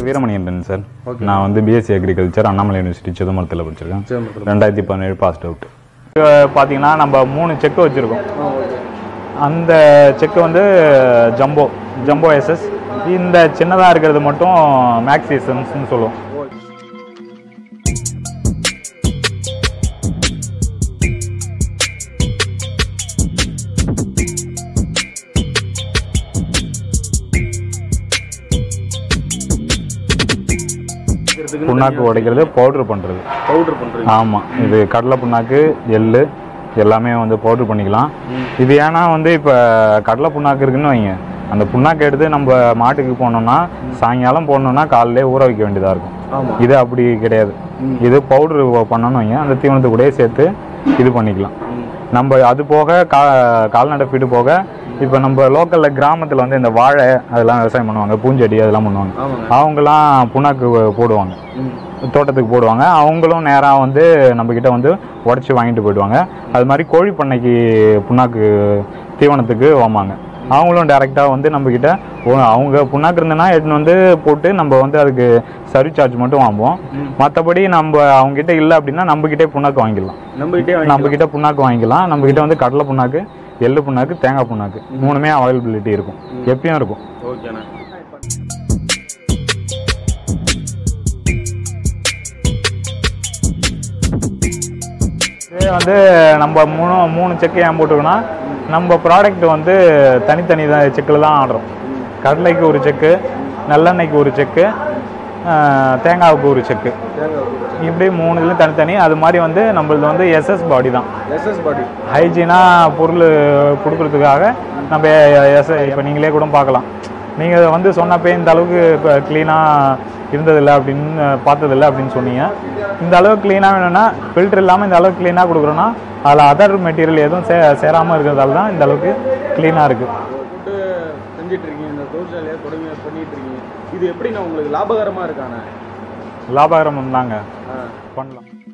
வீரமணியன் sir நான் வந்து BSc agriculture Annamalai university சிதம்பரத்தில் படிச்சிருக்கேன் சிதம்பரத்தில் ரெண்டாயிரத்தி பதினேழு பாஸ்ட் அவுட் பார்த்தீங்கன்னா நம்ம மூணு செக்கு வச்சுருக்கோம் அந்த செக்கு வந்து ஜம்போ ஜம்போ எஸ்எஸ் இந்த சின்னதாக இருக்கிறது மட்டும் மேக்ஸிசன்ஸ்னு சொல்லுவோம் புண்ணாக்கு உடைக்கிறது பவுட்ரு பண்ணுறது பவுடர் பண்ணுறீங்க ஆமாம் இது கடலை புண்ணாக்கு எள்ளு எல்லாமே வந்து பவுட்ரு பண்ணிக்கலாம் இது ஏன்னா வந்து இப்போ கடலை புண்ணாக்கு இருக்குன்னு வைங்க அந்த புண்ணாக்கு எடுத்து நம்ம மாட்டுக்கு போனோம்னா சாயங்காலம் போடணும்னா காலையிலே ஊற வைக்க வேண்டியதாக இருக்கும் ஆமாம் இது அப்படி கிடையாது இது பவுட்ரு பண்ணணும் வைங்க அந்த தீவனத்து கூடயே சேர்த்து இது பண்ணிக்கலாம் நம்ம அது போக கா கால்நடை ஃபீடு போக இப்போ நம்ம லோக்கலில் கிராமத்தில் வந்து இந்த வாழை அதெல்லாம் விவசாயம் பண்ணுவாங்க பூஞ்செடி அதெல்லாம் பண்ணுவாங்க ஆமாங்க அவங்கெல்லாம் புண்ணாக்கு போடுவாங்க ம் தோட்டத்துக்கு போடுவாங்க அவங்களும் நேராக வந்து நம்மக்கிட்ட வந்து உடச்சி வாங்கிட்டு போயிடுவாங்க அது மாதிரி கோழி பண்ணைக்கு புண்ணாக்கு தீவனத்துக்கு வாமாங்க அவங்களும் டேரெக்டாக வந்து நம்மக்கிட்ட ஒ- அவங்க புண்ணாக்கு இருந்ததுன்னா எடுத்துன்னு வந்து போட்டு நம்ம வந்து அதுக்கு சர்வீஸ் சார்ஜ் மட்டும் வாங்குவோம் மற்றபடி நம்ம அவங்ககிட்ட இல்லை அப்படின்னா நம்மக்கிட்டே புண்ணாக்கு வாங்கிடலாம் நம்மகிட்டே நம்மக்கிட்ட புண்ணாக்கு வாங்கிக்கலாம் நம்மக்கிட்ட வந்து கடலை புண்ணாக்கு எள்ளு புண்ணாக்கு தேங்காய் புண்ணாக்கு மூணுமே அவைலபிலிட்டி இருக்கும் எப்பயும் இருக்கும் ஓகேண்ணா இதே வந்து நம்ம மூணு மூணு செக்கு ஏன் போட்டுக்கோன்னா நம்ம ப்ராடக்ட் வந்து தனித்தனி தான் செக்கில் தான் ஆடுறோம் கடலைக்கு ஒரு செக்கு நல்லெண்ணெய்க்கு ஒரு செக்கு ஆஹ், தேங்காவுக்கு ஒரு செக்கு இப்படி மூணு இதுலையும் தனித்தனி அது மாதிரி வந்து நம்மளது வந்து எஸ்எஸ் பாடி தான் எஸ்எஸ் பாடி ஹைஜீனாக பொருள் கொடுக்கறதுக்காக நம்ம எஸ் இப்போ நீங்களே கூட பார்க்கலாம் நீங்கள் வந்து சொன்னப்பே இந்த அளவுக்கு இப்போ க்ளீனாக இருந்ததில்லை அப்படின்னு பார்த்ததில்ல அப்படின்னு சொன்னீங்க இந்த அளவுக்கு க்ளீனாக வேணும்னா ஃபில்டர் இல்லாமல் இந்த அளவுக்கு க்ளீனாக கொடுக்குறோன்னா அதில் அதர் மெட்டீரியல் எதுவும் சே சேராமல் இருக்கிறதால தான் இந்த அளவுக்கு க்ளீனாக இருக்குது போட்டு செஞ்சுட்டு இருக்கீங்க இந்த தொழிற்சாலையை தொடங்கி பண்ணிட்டு இருக்கீங்க இது எப்படிண்ணா உங்களுக்கு லாபகரமாக இருக்காண்ணே லாபகரம் தாங்க ஆ பண்ணலாம்